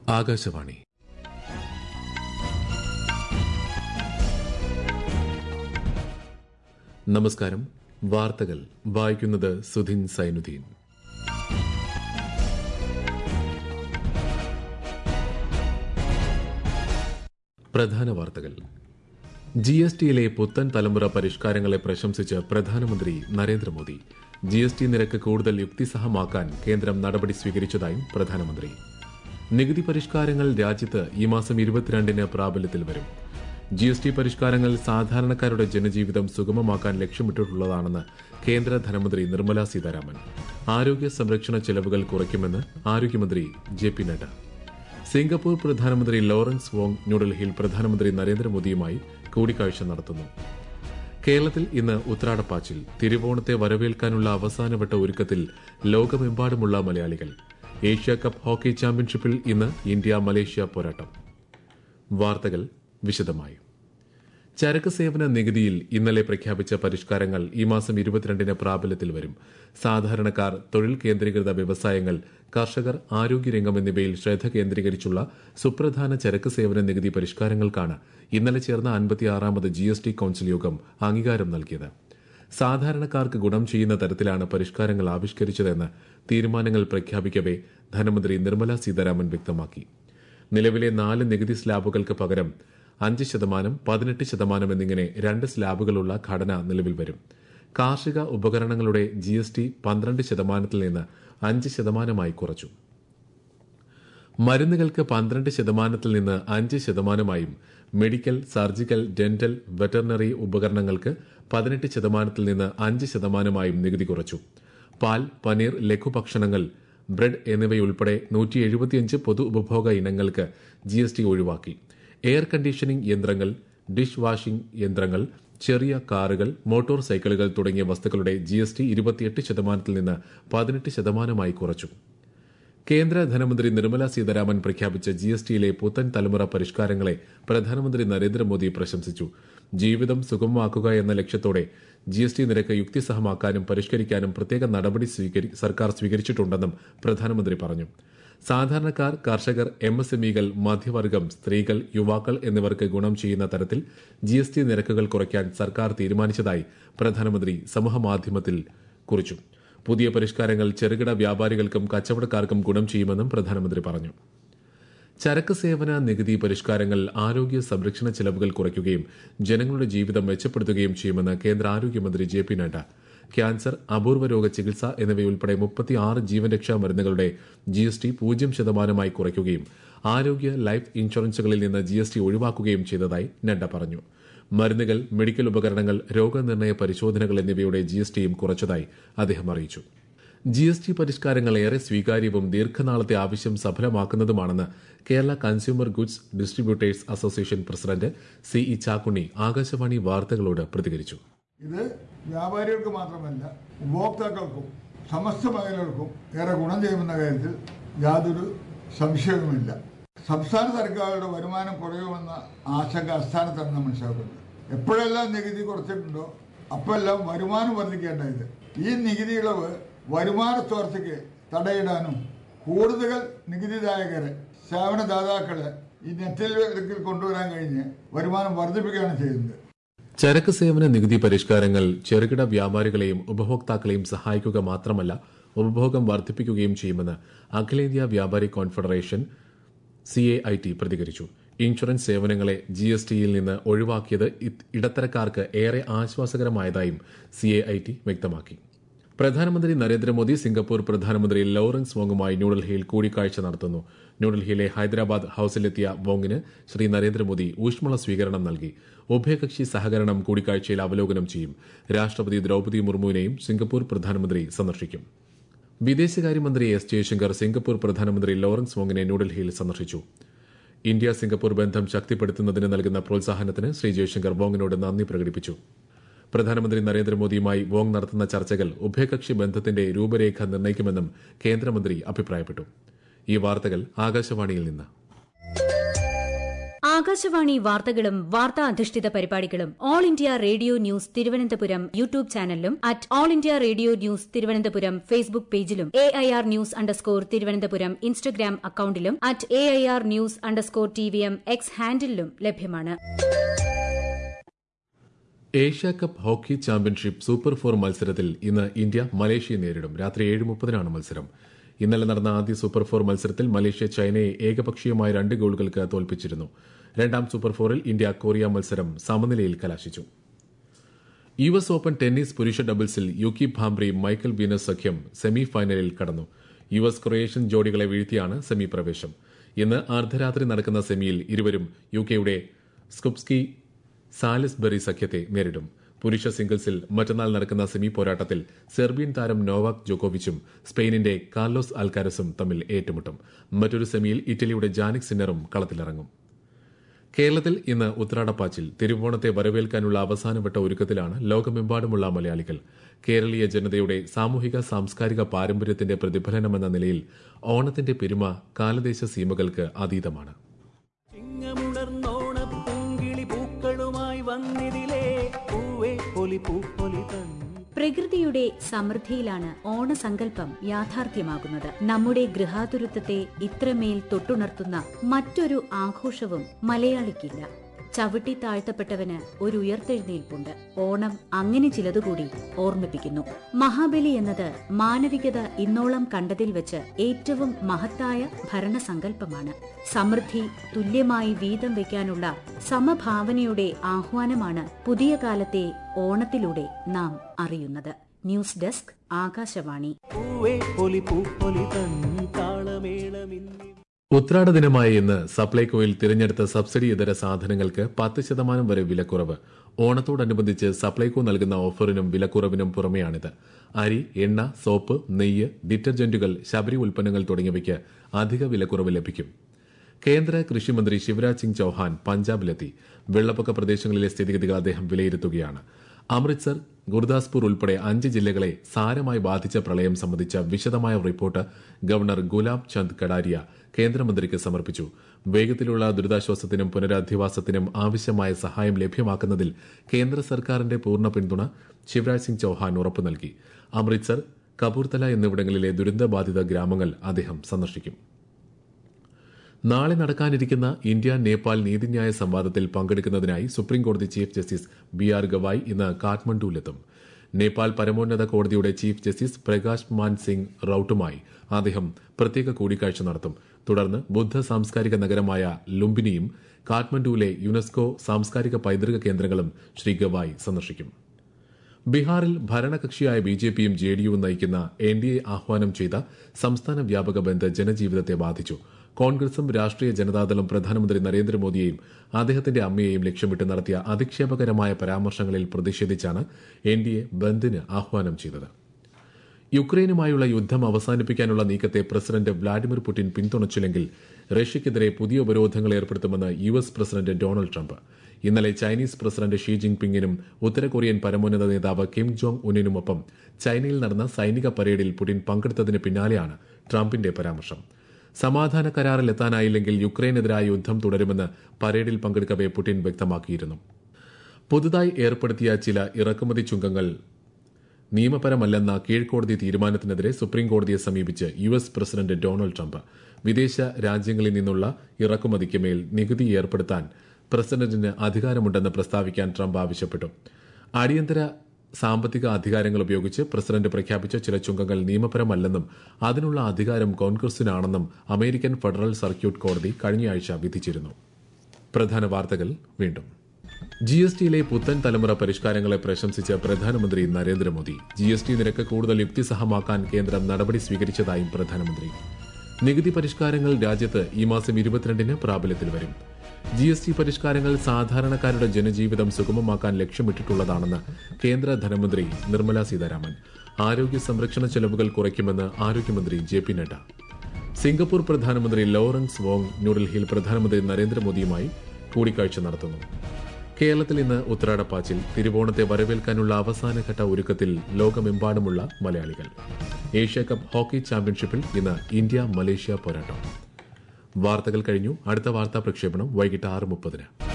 ആകാശവാണി നമസ്കാരം വാർത്തകൾ വായിക്കുന്നത് സുധിൻ സൈനുദ്ദീൻ പ്രധാന വാർത്തകൾ ജി എസ് ടിയിലെ പുത്തൻ തലമുറ പരിഷ്കാരങ്ങളെ പ്രശംസിച്ച് പ്രധാനമന്ത്രി നരേന്ദ്രമോദി ജി എസ് ടി നിരക്ക് കൂടുതൽ യുക്തിസഹമാക്കാൻ കേന്ദ്രം നടപടി സ്വീകരിച്ചതായും പ്രധാനമന്ത്രി നികുതി പരിഷ്കാരങ്ങൾ രാജ്യത്ത് ഈ മാസം ഇരുപത്തിരണ്ടിന് പ്രാബല്യത്തിൽ വരും ജി എസ് ടി പരിഷ്കാരങ്ങൾ സാധാരണക്കാരുടെ ജനജീവിതം സുഗമമാക്കാൻ ലക്ഷ്യമിട്ടിട്ടുള്ളതാണെന്ന് കേന്ദ്ര ധനമന്ത്രി നിർമ്മല സീതാരാമൻ ആരോഗ്യ സംരക്ഷണ ചെലവുകൾ കുറയ്ക്കുമെന്ന് ആരോഗ്യമന്ത്രി ജെ പി നഡ്ഡ സിംഗപ്പൂർ പ്രധാനമന്ത്രി ലോറൻസ് വോങ് ന്യൂഡൽഹിയിൽ പ്രധാനമന്ത്രി നരേന്ദ്രമോദിയുമായി കൂടിക്കാഴ്ച നടത്തുന്നു കേരളത്തിൽ ഇന്ന് ഉത്രാടപ്പാച്ചിൽ തിരുവോണത്തെ വരവേൽക്കാനുള്ള അവസാനവട്ട ഒരുക്കത്തിൽ ലോകമെമ്പാടുമുള്ള മലയാളികൾ ഏഷ്യ കപ്പ് ഹോക്കി ചാമ്പ്യൻഷിപ്പിൽ ഇന്ന് ഇന്ത്യ മലേഷ്യ പോരാട്ടം വാർത്തകൾ വിശദമായി ചരക്ക് സേവന നികുതിയിൽ ഇന്നലെ പ്രഖ്യാപിച്ച പരിഷ്കാരങ്ങൾ ഈ മാസം ഇരുപത്തിരണ്ടിന് പ്രാബല്യത്തിൽ വരും സാധാരണക്കാർ തൊഴിൽ കേന്ദ്രീകൃത വ്യവസായങ്ങൾ കർഷകർ ആരോഗ്യരംഗം എന്നിവയിൽ ശ്രദ്ധ കേന്ദ്രീകരിച്ചുള്ള സുപ്രധാന ചരക്ക് സേവന നികുതി പരിഷ്കാരങ്ങൾക്കാണ് ഇന്നലെ ചേർന്ന അൻപത്തിയാറാമത് ജി എസ് ടി കൌൺസിൽ യോഗം അംഗീകാരം നൽകിയത് സാധാരണക്കാർക്ക് ഗുണം ചെയ്യുന്ന തരത്തിലാണ് പരിഷ്കാരങ്ങൾ ആവിഷ്കരിച്ചതെന്ന് തീരുമാനങ്ങൾ പ്രഖ്യാപിക്കവെ ധനമന്ത്രി നിർമ്മല സീതാരാമൻ വ്യക്തമാക്കി നിലവിലെ നാല് നികുതി സ്ലാബുകൾക്ക് പകരം അഞ്ച് ശതമാനം പതിനെട്ട് ശതമാനം എന്നിങ്ങനെ രണ്ട് സ്ലാബുകളുള്ള ഘടന നിലവിൽ വരും കാർഷിക ഉപകരണങ്ങളുടെ ജി എസ് ടി പന്ത്രണ്ട് ശതമാനത്തിൽ നിന്ന് അഞ്ച് ശതമാനമായി കുറച്ചു മരുന്നുകൾക്ക് പന്ത്രണ്ട് ശതമാനത്തിൽ നിന്ന് അഞ്ച് ശതമാനമായും മെഡിക്കൽ സർജിക്കൽ ഡെന്റൽ വെറ്ററിനറി ഉപകരണങ്ങൾക്ക് പതിനെട്ട് ശതമാനത്തിൽ നിന്ന് അഞ്ച് ശതമാനമായും നികുതി കുറച്ചു പാൽ പനീർ ലഘുഭക്ഷണങ്ങൾ ബ്രെഡ് എന്നിവയുൾപ്പെടെ നൂറ്റി എഴുപത്തിയഞ്ച് പൊതു ഉപഭോഗ ഇനങ്ങൾക്ക് ജി എസ് ടി ഒഴിവാക്കി എയർ കണ്ടീഷനിംഗ് യന്ത്രങ്ങൾ ഡിഷ് വാഷിംഗ് യന്ത്രങ്ങൾ ചെറിയ കാറുകൾ മോട്ടോർ സൈക്കിളുകൾ തുടങ്ങിയ വസ്തുക്കളുടെ ജി എസ് ടി ഇരുപത്തിയെട്ട് ശതമാനത്തിൽ നിന്ന് പതിനെട്ട് ശതമാനമായി കുറച്ചു കേന്ദ്ര ധനമന്ത്രി നിർമ്മല സീതാരാമൻ പ്രഖ്യാപിച്ച ജി എസ് ടിയിലെ പുത്തൻ തലമുറ പരിഷ്കാരങ്ങളെ പ്രധാനമന്ത്രി നരേന്ദ്രമോദി പ്രശംസിച്ചു ജീവിതം സുഗമമാക്കുക എന്ന ലക്ഷ്യത്തോടെ ജി എസ് ടി നിരക്ക് യുക്തിസഹമാക്കാനും പരിഷ്കരിക്കാനും പ്രത്യേക നടപടി സ്വീകരി സർക്കാർ സ്വീകരിച്ചിട്ടുണ്ടെന്നും പ്രധാനമന്ത്രി പറഞ്ഞു സാധാരണക്കാർ കർഷകർ എം എസ് എംഇകൾ മധ്യവർഗം സ്ത്രീകൾ യുവാക്കൾ എന്നിവർക്ക് ഗുണം ചെയ്യുന്ന തരത്തിൽ ജി എസ് ടി നിരക്കുകൾ കുറയ്ക്കാൻ സർക്കാർ തീരുമാനിച്ചതായി പ്രധാനമന്ത്രി സമൂഹമാധ്യമത്തിൽ കുറിച്ചു പുതിയ പരിഷ്കാരങ്ങൾ ചെറുകിട വ്യാപാരികൾക്കും കച്ചവടക്കാർക്കും ഗുണം ചെയ്യുമെന്നും പ്രധാനമന്ത്രി പറഞ്ഞു ചരക്ക് സേവന നികുതി പരിഷ്കാരങ്ങൾ ആരോഗ്യ സംരക്ഷണ ചെലവുകൾ കുറയ്ക്കുകയും ജനങ്ങളുടെ ജീവിതം മെച്ചപ്പെടുത്തുകയും ചെയ്യുമെന്ന് കേന്ദ്ര ആരോഗ്യമന്ത്രി ജെ പി നഡ്ഡ ക്യാൻസർ അപൂർവ രോഗ ചികിത്സ എന്നിവയുൾപ്പെടെ മുപ്പത്തിയാറ് ജീവൻ രക്ഷാ മരുന്നുകളുടെ ജി എസ് ടി പൂജ്യം ശതമാനമായി കുറയ്ക്കുകയും ആരോഗ്യ ലൈഫ് ഇൻഷുറൻസുകളിൽ നിന്ന് ജി എസ് ടി ഒഴിവാക്കുകയും ചെയ്തതായി നഡ്ഡ പറഞ്ഞു മരുന്നുകൾ മെഡിക്കൽ ഉപകരണങ്ങൾ രോഗനിർണയ പരിശോധനകൾ എന്നിവയുടെ ജി എസ് ടിയും കുറച്ചതായി അദ്ദേഹം അറിയിച്ചു ജി എസ് ടി പരിഷ്കാരങ്ങൾ ഏറെ സ്വീകാര്യവും ദീർഘനാളത്തെ ആവശ്യം സഫലമാക്കുന്നതുമാണെന്ന് Kerala consumer goods distributors association president C E Chakkunni Akashvani വാർത്തകളോട് പ്രതികരിച്ചു ഇത് വ്യാപാരികൾക്ക് മാത്രമല്ല ഉപഭോക്താക്കൾക്കും സമസ്ത മേഖലകൾക്കും ഏറെ ഗുണം ചെയ്യുമെന്ന കാര്യത്തിൽ യാതൊരു സംശയവുമില്ല സംസ്ഥാന സർക്കാരുകളുടെ വരുമാനം കുറയുമെന്ന ആശങ്ക അസ്ഥാനത്താണ് നാം മനസ്സിലാക്കുന്നത് എപ്പോഴെല്ലാം നികുതി കുറച്ചിട്ടുണ്ടോ അപ്പോഴെല്ലാം വരുമാനം വർദ്ധിക്കേണ്ടത് ഈ നികുതി ഇളവ് വരുമാന ചോർച്ചയ്ക്ക് തടയിടാനും കൂടുതൽ നികുതിദായകരെ സേവനദാതാക്കളെ ഈ നെറ്റിൽ കൊണ്ടുവരാൻ കഴിഞ്ഞ് വരുമാനം വർദ്ധിപ്പിക്കുകയാണ് ചെയ്യുന്നത് ചരക്ക് സേവന നികുതി പരിഷ്കാരങ്ങൾ ചെറുകിട വ്യാപാരികളെയും ഉപഭോക്താക്കളെയും സഹായിക്കുക മാത്രമല്ല ഉപഭോഗം വർദ്ധിപ്പിക്കുകയും ചെയ്യുമെന്ന് അഖിലേന്ത്യാ വ്യാപാരി confederation C A I T പ്രതികരിച്ചു ഇൻഷുറൻസ് സേവനങ്ങളെ ജി എസ് ടിയിൽ നിന്ന് ഒഴിവാക്കിയത് ഇടത്തരക്കാർക്ക് ഏറെ ആശ്വാസകരമായതായും സി എ ഐ ടി വ്യക്തമാക്കി പ്രധാനമന്ത്രി നരേന്ദ്രമോദി സിംഗപ്പൂർ പ്രധാനമന്ത്രി ലോറൻസ് വോങ്ങുമായി ന്യൂഡൽഹിയിൽ കൂടിക്കാഴ്ച നടത്തുന്നു ന്യൂഡൽഹിയിലെ ഹൈദരാബാദ് ഹൌസിലെത്തിയ വോങ്ങിന് ശ്രീ നരേന്ദ്രമോദി ഊഷ്മള സ്വീകരണം നൽകി ഉഭയകക്ഷി സഹകരണം കൂടിക്കാഴ്ചയിൽ അവലോകനം ചെയ്യും രാഷ്ട്രപതി ദ്രൌപദി മുർമുവിനെയും സിംഗപ്പൂർ പ്രധാനമന്ത്രി സന്ദർശിക്കും വിദേശകാര്യമന്ത്രി എസ് ജയശങ്കർ സിംഗപ്പൂർ പ്രധാനമന്ത്രി ലോറൻസ് വോങ്ങിനെ ന്യൂഡൽഹിയിൽ സന്ദർശിച്ചു ഇന്ത്യ സിംഗപ്പൂർ ബന്ധം ശക്തിപ്പെടുത്തുന്നതിന് നൽകുന്ന പ്രോത്സാഹനത്തിന് ശ്രീ ജയശങ്കർ വോങ്ങിനോട് നന്ദി പ്രകടിപ്പിച്ചു പ്രധാനമന്ത്രി നരേന്ദ്രമോദിയുമായി വോങ് നടത്തുന്ന ചർച്ചകൾ ഉഭയകക്ഷി ബന്ധത്തിന്റെ രൂപരേഖ നിർണ്ണയിക്കുമെന്നും കേന്ദ്രമന്ത്രി അഭിപ്രായപ്പെട്ടു ഈ വാർത്തകൾ ആകാശവാണിയിൽ നിന്ന് ആകാശവാണി വാർത്തകളും വാർത്താ അധിഷ്ഠിത പരിപാടികളും All India Radio News Thiruvananthapuram YouTube ചാനലിലും at All India Radio News Thiruvananthapuram Facebook പേജിലും A I R news underscore Thiruvananthapuram Instagram അക്കൌണ്ടിലും at A I R news underscore T V M X ഹാൻഡിലും ലഭ്യമാണ് Asia cup hockey championship super four മത്സരത്തിൽ ഇന്ന് India മലേഷ്യയെ നേരിടും രാത്രി ഏഴ് മുപ്പതിനാണ് മത്സരം ഇന്നലെ നടന്ന ആദ്യ സൂപ്പർ ഫോർ മത്സരത്തിൽ മലേഷ്യ ചൈനയെ ഏകപക്ഷീയമായ രണ്ട് ഗോളുകൾക്ക് തോൽപ്പിച്ചിരുന്നു രണ്ടാം സൂപ്പർ ഫോറിൽ ഇന്ത്യ കൊറിയ മത്സരം സമനിലയിൽ കലാശിച്ചു യു എസ് ഓപ്പൺ ടെന്നീസ് പുരുഷ ഡബിൾസിൽ യുക്കി ഭാംബ്രി മൈക്കൽ വീനസ് സഖ്യം സെമി ഫൈനലിൽ കടന്നു യു എസ് ക്രൊയേഷ്യൻ ജോഡികളെ വീഴ്ത്തിയാണ് സെമി പ്രവേശം ഇന്ന് അർദ്ധരാത്രി നടക്കുന്ന സെമിയിൽ ഇരുവരും യു കെയുടെ സ്കുപ്സ്കി സാലിസ്ബറി സഖ്യത്തെ നേരിടും പുരുഷ സിംഗിൾസിൽ മറ്റന്നാൾ നടക്കുന്ന സെമി പോരാട്ടത്തിൽ സെർബിയൻ താരം നോവാക് ജോക്കോവിച്ചും സ്പെയിനിന്റെ കാർലോസ് അൽക്കാരസും തമ്മിൽ ഏറ്റുമുട്ടും മറ്റൊരു സെമിയിൽ ഇറ്റലിയുടെ ജാനിക് സിന്നറും കളത്തിലിറങ്ങും കേരളത്തിൽ ഇന്ന് ഉത്രാടപ്പാച്ചിൽ തിരുവോണത്തെ വരവേൽക്കാനുള്ള അവസാനവട്ട ഒരുക്കത്തിലാണ് ലോകമെമ്പാടുമുള്ള മലയാളികൾ കേരളീയ ജനതയുടെ സാമൂഹിക സാംസ്കാരിക പാരമ്പര്യത്തിന്റെ പ്രതിഫലനമെന്ന നിലയിൽ ഓണത്തിന്റെ പെരുമ കാലദേശ സീമകൾക്ക് അതീതമാണ് ചിങ്ങമുണർന്നോണ പൂങ്കിളി പൂക്കളുമായി വന്നിതിലേ പൂവേ പൊലി പൂപ്പൊലി തൻ പ്രകൃതിയുടെ സമൃദ്ധിയിലാണ് ഓണസങ്കല്പം യാഥാർത്ഥ്യമാകുന്നത് നമ്മുടെ ഗൃഹാതുരത്വത്തെ ഇത്രമേൽ തൊട്ടുണർത്തുന്ന മറ്റൊരു ആഘോഷവും മലയാളിക്കില്ല ചവിട്ടി താഴ്ത്തപ്പെട്ടവന് ഒരു ഉയർത്തെഴുന്നേൽപ്പുണ്ട് ഓണം അങ്ങനെ ചിലതുകൂടി ഓർമ്മിപ്പിക്കുന്നു മഹാബലി എന്നത് മാനവികത ഇന്നോളം കണ്ടതിൽ വെച്ച് ഏറ്റവും മഹത്തായ ഭരണസങ്കല്പമാണ് സമൃദ്ധി തുല്യമായി വീതം വയ്ക്കാനുള്ള സമഭാവനയുടെ ആഹ്വാനമാണ് പുതിയ കാലത്തെ ഓണത്തിലൂടെ നാം അറിയുന്നത് ന്യൂസ് ഡെസ്ക് ആകാശവാണി പൂവേ പൊലി പൂപ്പൊലി തൻ താളമേളമിന്നി ഉത്രാട ദിനമായ ഇന്ന് സപ്ലൈകോയിൽ തിരഞ്ഞെടുത്ത സബ്സിഡി ഇതര സാധനങ്ങൾക്ക് പത്ത് ശതമാനം വരെ വിലക്കുറവ് ഓണത്തോടനുബന്ധിച്ച് സപ്ലൈകോ നൽകുന്ന ഓഫറിനും വിലക്കുറവിനും പുറമെയാണിത് അരി എണ്ണ സോപ്പ് നെയ്യ് ഡിറ്റർജന്റുകൾ ശബരി ഉൽപ്പന്നങ്ങൾ തുടങ്ങിയവയ്ക്ക് അധിക വിലക്കുറവ് ലഭിക്കും കേന്ദ്ര കൃഷിമന്ത്രി ശിവരാജ് സിംഗ് ചൌഹാൻ പഞ്ചാബിലെത്തി വെള്ളപ്പൊക്ക പ്രദേശങ്ങളിലെ സ്ഥിതിഗതികൾ അദ്ദേഹം വിലയിരുത്തുകയാണ് അമൃത്സർ ഗുർദാസ്പൂർ ഉൾപ്പെടെ അഞ്ച് ജില്ലകളെ സാരമായി ബാധിച്ച പ്രളയം സംബന്ധിച്ച വിശദമായ റിപ്പോർട്ട് ഗവർണർ ഗുലാബ് ചന്ദ് കടാരിയ കേന്ദ്രമന്ത്രിക്ക് സമർപ്പിച്ചു വേഗത്തിലുള്ള ദുരിതാശ്വാസത്തിനും പുനരധിവാസത്തിനും ആവശ്യമായ സഹായം ലഭ്യമാക്കുന്നതിൽ കേന്ദ്ര സർക്കാരിന്റെ പൂർണ്ണ പിന്തുണ ശിവരാജ് സിംഗ് ചൌഹാൻ ഉറപ്പു നൽകി അമൃത്സർ കപൂർത്തല എന്നിവിടങ്ങളിലെ ദുരന്തബാധിത ഗ്രാമങ്ങൾ അദ്ദേഹം സന്ദർശിക്കും നാളെ നടക്കാനിരിക്കുന്ന ഇന്ത്യ നേപ്പാൾ നീതിന്യായ സംവാദത്തിൽ പങ്കെടുക്കുന്നതിനായി സുപ്രീംകോടതി chief justice B R Gavai ഇന്ന് കാഠ്മണ്ഡുവിലെത്തും നേപ്പാൾ പരമോന്നത കോടതിയുടെ ചീഫ് ജസ്റ്റിസ് പ്രകാശ് മാൻ സിംഗ് റൌട്ടുമായി അദ്ദേഹം പ്രത്യേക കൂടിക്കാഴ്ച നടത്തും തുടർന്ന് ബുദ്ധ സാംസ്കാരിക നഗരമായ ലുംബിനിയും കാഠ്മണ്ഡുവിലെ യുനെസ്കോ സാംസ്കാരിക പൈതൃക കേന്ദ്രങ്ങളും ശ്രീ ഗവായ് സന്ദർശിക്കും ബീഹാറിൽ ഭരണകക്ഷിയായ ബി ജെ പിയും ജെ ഡി യുവും നയിക്കുന്ന എൻ ഡി എ ആഹ്വാനം ചെയ്ത സംസ്ഥാന വ്യാപക ബന്ദ് ജനജീവിതത്തെ ബാധിച്ചു കോൺഗ്രസും രാഷ്ട്രീയ ജനതാദളും പ്രധാനമന്ത്രി നരേന്ദ്രമോദിയെയും അദ്ദേഹത്തിന്റെ അമ്മയെയും ലക്ഷ്യമിട്ട് നടത്തിയ അധിക്ഷേപകരമായ പരാമർശങ്ങളിൽ പ്രതിഷേധിച്ചാണ് എൻ ഡി എ ബന്ദിന് ആഹ്വാനം ചെയ്തത് യുക്രൈനുമായുള്ള യുദ്ധം അവസാനിപ്പിക്കാനുള്ള നീക്കത്തെ പ്രസിഡന്റ് വ്ളാഡിമിർ പുടിൻ പിന്തുണച്ചില്ലെങ്കിൽ റഷ്യയ്ക്കെതിരെ പുതിയ ഉപരോധങ്ങൾ ഏർപ്പെടുത്തുമെന്ന് U S president Donald Trump ഇന്നലെ ചൈനീസ് പ്രസിഡന്റ് ഷീ ജിൻപിങ്ങിനും ഉത്തര കൊറിയൻ പരമോന്നത നേതാവ് കിം ജോങ് ഉന്നിനുമൊപ്പം ചൈനയിൽ നടന്ന സൈനിക പരേഡിൽ പുടിൻ പങ്കെടുത്തതിന് പിന്നാലെയാണ് ട്രംപിന്റെ പരാമർശം സമാധാന കരാറിൽ എത്താനായില്ലെങ്കിൽ യുക്രൈനെതിരായ യുദ്ധം തുടരുമെന്ന് പരേഡിൽ പങ്കെടുക്കവെ പുടിൻ വ്യക്തമാക്കിയിരുന്നു പുതുതായി ഏർപ്പെടുത്തിയ ചില ഇറക്കുമതി ചുങ്കങ്ങൾ നിയമപരമല്ലെന്ന കീഴ്ക്കോടതി തീരുമാനത്തിനെതിരെ സുപ്രീംകോടതിയെ സമീപിച്ച് U S president Donald Trump വിദേശ രാജ്യങ്ങളിൽ നിന്നുള്ള ഇറക്കുമതിക്ക് മേൽ നികുതി ഏർപ്പെടുത്താൻ പ്രസിഡന്റിന് അധികാരമുണ്ടെന്ന് പ്രസ്താവിക്കാൻ ട്രംപ് ആവശ്യപ്പെട്ടു അടിയന്തര സാമ്പത്തിക അധികാരങ്ങൾ ഉപയോഗിച്ച് പ്രസിഡന്റ് പ്രഖ്യാപിച്ച ചില ചുങ്കങ്ങൾ നിയമപരമല്ലെന്നും അതിനുള്ള അധികാരം കോൺഗ്രസിനാണെന്നും അമേരിക്കൻ ഫെഡറൽ സർക്യൂട്ട് കോടതി കഴിഞ്ഞയാഴ്ച വിധിച്ചിരുന്നു പ്രധാന വാർത്തകൾ വീണ്ടും ജി എസ് ടിയിലെ പുത്തൻ തലമുറ പരിഷ്കാരങ്ങളെ പ്രശംസിച്ച് പ്രധാനമന്ത്രി നരേന്ദ്രമോദി ജി എസ് ടി നിരക്ക് കൂടുതൽ യുക്തിസഹമാക്കാൻ കേന്ദ്രം നടപടി സ്വീകരിച്ചതായും പ്രധാനമന്ത്രി നികുതി പരിഷ്കാരങ്ങൾ രാജ്യത്ത് ഈ മാസം ഇരുപത്തിരണ്ടിന് പ്രാബല്യത്തിൽ വരും ജി എസ് ടി പരിഷ്കാരങ്ങൾ സാധാരണക്കാരുടെ ജനജീവിതം സുഗമമാക്കാൻ ലക്ഷ്യമിട്ടിട്ടുള്ളതാണെന്ന് കേന്ദ്ര ധനമന്ത്രി നിർമ്മല സീതാരാമൻ ആരോഗ്യ സംരക്ഷണ ചെലവുകൾ കുറയ്ക്കുമെന്ന് ആരോഗ്യമന്ത്രി ജെ പി നഡ്ഡ സിംഗപ്പൂർ പ്രധാനമന്ത്രി ലോറൻസ് വോങ് ന്യൂഡൽഹിയിൽ പ്രധാനമന്ത്രി നരേന്ദ്രമോദിയുമായി കൂടിക്കാഴ്ച നടത്തുന്നു കേരളത്തിൽ ഇന്ന് ഉത്രാടപ്പാച്ചിൽ തിരുവോണത്തെ വരവേൽക്കാനുള്ള അവസാനഘട്ട ഒരുക്കത്തിൽ ലോകമെമ്പാടുമുള്ള മലയാളികൾ ഏഷ്യ കപ്പ് ഹോക്കി ചാമ്പ്യൻഷിപ്പിൽ ഇന്ന് ഇന്ത്യ മലേഷ്യ പോരാട്ടം വാർത്തകൾ കഴിഞ്ഞു അടുത്ത വാർത്താ പ്രക്ഷേപണം വൈകിട്ട് ആറ് മുപ്പതിന്